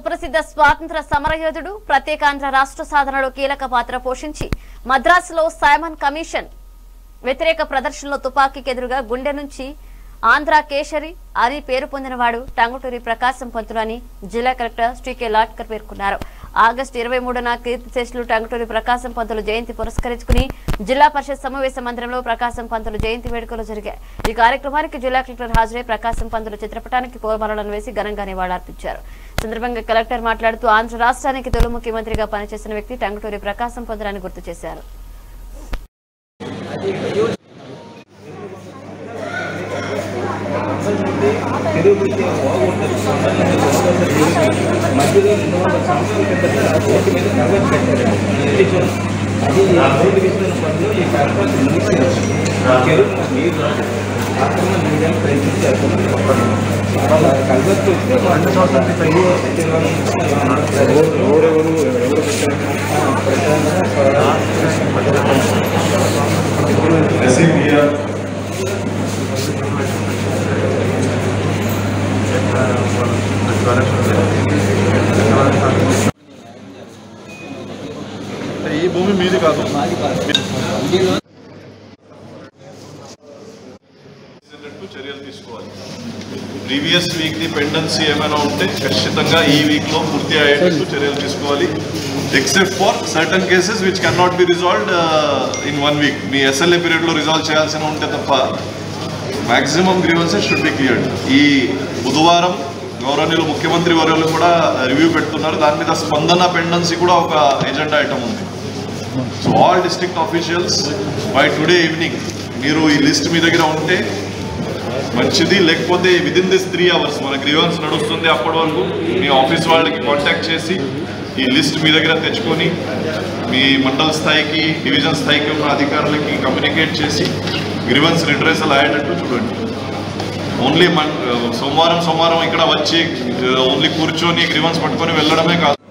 సుప్రసిద్ధ స్వాతంత్ర సమరయోధుడు ప్రత్యేకాంధ్ర రాష్ట్ర సాధనలో కీలక పాత్ర పోషించి మద్రాసులో సైమన్ కమిషన్ వ్యతిరేక ప్రదర్శనలో తుపాకీకి ఎదురుగా గుండె నుంచి ఆంధ్ర కేసరి అని పేరు పొందినవాడు టంగుటూరి ప్రకాశం పంతులు అని జిల్లా కలెక్టర్ శ్రీకే లాట్కర్ పేర్కొన్నారు ఆగస్టు ఇరవై మూడున కీర్తిశేషులు టంగుటూరి ప్రకాశం పంతులు జయంతి పురస్కరించుకుని జిల్లా పరిషత్ సమావేశ మందిరంలో ప్రకాశం పంతులు జయంతి వేడుకలు జరిగాయి ఈ కార్యక్రమానికి జిల్లా కలెక్టర్ హాజరై ప్రకాశం పంతులు చిత్రపటానికి పూలమాలలను వేసి ఘనంగా నివాళులర్పించారు సందర్భంగా కలెక్టర్ మాట్లాడుతూ ఆంధ్ర రాష్ట్రానికి తొలి ముఖ్యమంత్రిగా పనిచేసిన వ్యక్తి టంగుటూరి ప్రకాశం పంతులని గుర్తు చేశారు తిరుగుతే బాగుంటుంది మధ్యలో ఉన్న సాంస్కృతిక రోడ్డు మీద కవర్ పెట్టారు ఇది చూడండి. అది రోడ్డు విస్తరణ పనులు ఈ కార్పొరేట్ ముగిసింది చెరువు నీరు ఆక్రమణ మీడియం ప్రయత్నించారు వాళ్ళ కల్వర్ట్ వస్తే వంద సంవత్సరాల ఈ భూమి మీది కాదు చేసేటట్టు చర్యలు తీసుకోవాలి ప్రీవియస్ వీక్ ది పెండెన్సీ ఏమైనా ఉంటే ఖచ్చితంగా ఈ వీక్ లో పూర్తి అయ్యేటట్టు చర్యలు తీసుకోవాలి except for certain cases which can not be resolved in one week మీ ఎస్ఎల్ఏ పీరియడ్ లో రిజాల్వ్ చేయాల్సిన ఉంటే తప్ప maximum grievances should be cleared ఈ బుధవారం గౌరవనీయులు ముఖ్యమంత్రి వర్యులు కూడా రివ్యూ పెడుతున్నారు దాని మీద స్పందన పెండెన్సీ కూడా ఒక ఎజెండా ఐటమ్ ఉంది so all district officials by today evening మీరు ఈ లిస్ట్ మీ దగ్గర ఉంటే మంచిది లేకపోతే within this three hours మన గ్రీవెన్స్ నడుస్తుంది అప్పటి వరకు మీ ఆఫీస్ వాళ్ళకి కాంటాక్ట్ చేసి ఈ లిస్ట్ మీ దగ్గర తెచ్చుకొని మీ మండల స్థాయికి డివిజన్ స్థాయికి ఉన్న అధికారులకి కమ్యూనికేట్ చేసి గ్రీవెన్స్ రిడ్రెసల్ అయ్యేటట్టు చూడండి ఓన్లీ మన్ సోమవారం సోమవారం ఇక్కడ వచ్చి ఓన్లీ కూర్చొని గ్రీవెన్స్ పట్టుకొని వెళ్ళడమే కాదు